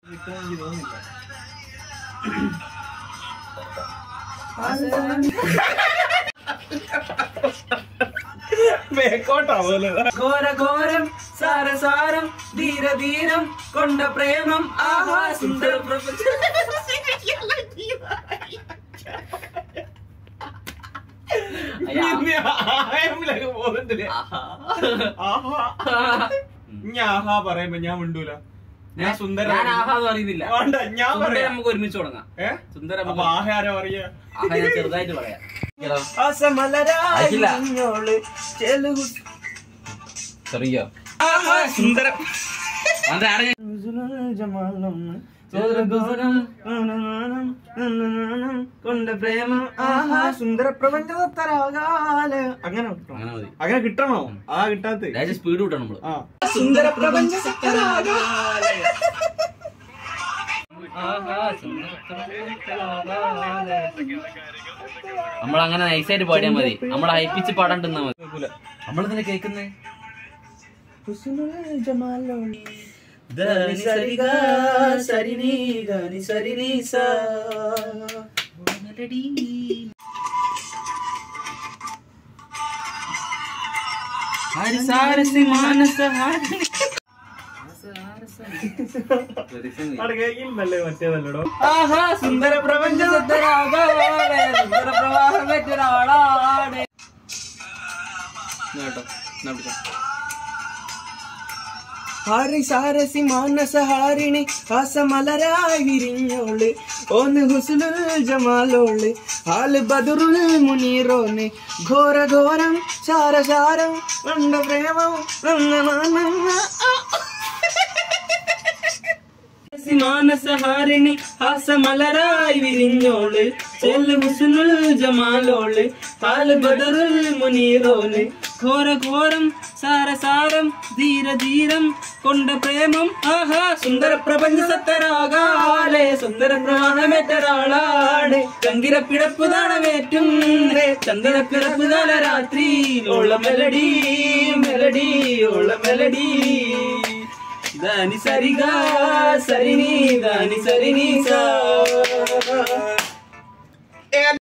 കിട്ടുമെന്ന് എനിക്ക് തോന്നുന്നില്ല ബേക്കോട്ടാവൂലേ ഘോര ഘോരം സാരസാരം ധീരധീരം കൊണ്ട പ്രേമം ആഹാ സുന്ദര പ്രപഞ്ചം ആയമിലൊക്കെ പോകുന്നില്ലേ ആഹാ ഞാൻ ആഹാ പറയുമ്പോ ഞാൻ മിണ്ടൂല ഞാൻ സുന്ദര ഞാൻ ആഹാ എന്ന് പറയുന്നില്ല വേണ്ട ഞാൻ സുന്ദരം പറയാം നമുക്ക് ഒരുമിച്ച് തുടങ്ങാം ഏ സുന്ദരം അപ്പൊ നമുക്ക് ആഹാരം പറയാ ആഹാ ഞാൻ ചെറുതായിട്ട് പറയാം അസമലരായ ചെറിയോ ആഹാ സുന്ദരം അതാണ് കൊണ്ട് പ്രേമം ആഹാ സുന്ദര പ്രപഞ്ചത്തരാകാല് അങ്ങനെ കിട്ടണം. അങ്ങനെ മതി അങ്ങനെ കിട്ടണോ ആ കിട്ടാത്ത രാജ സ്പീഡ് കൂട്ടണം നമ്മള് ആ സുന്ദര പ്രപഞ്ചത്തരാകാല് നമ്മളങ്ങനെ നൈസായിട്ട് പാടിയാൽ മതി നമ്മൾ ഹൈപ്പിച്ച് പാടാണ്ടെന്നാ മതി നമ്മളിതിനെ കേൾക്കുന്നേ അവിടെ കേൾക്കുന്നില്ലേ മറ്റേതല്ലടോ ആഹാ സുന്ദര പ്രപഞ്ച കേട്ടോ ഹാരി സാരസി മാനസഹാരിണി ഹാസമലരായി വിരിഞ്ഞോള് ഓന്ന് ഹുസുലുൽ ജമാലോള് ഹാല് ബദറുൽ മുനീറോന് ഘോര ഘോരം ചാരചാരം കണ്ട പ്രേമം മാനസഹാരിണി ഹാസമലരായി വിരിഞ്ഞോള് ചെല്ല് ഹുസുലുൽ ജമാലോള് ഹാല് ബദറുൽ മുനീറോന് ഘോര ഘോരം സാരസാരം ധീരധീരം കൊണ്ട പ്രേമം ആഹാ സുന്ദര പ്രപഞ്ച സത്തരാകാലെ സുന്ദര പ്രവാഹമേറ്റൊരാളാണ് ചന്ദിര പിടപ്പ് താളമേറ്റും ചന്ദിര പിടപ്പ് താള രാത്രി ഉള്ള മെലഡി മെലഡി ഉള്ള മെലഡി ധാനി സരിഗ സരിനി ധാനി സരിനി സാ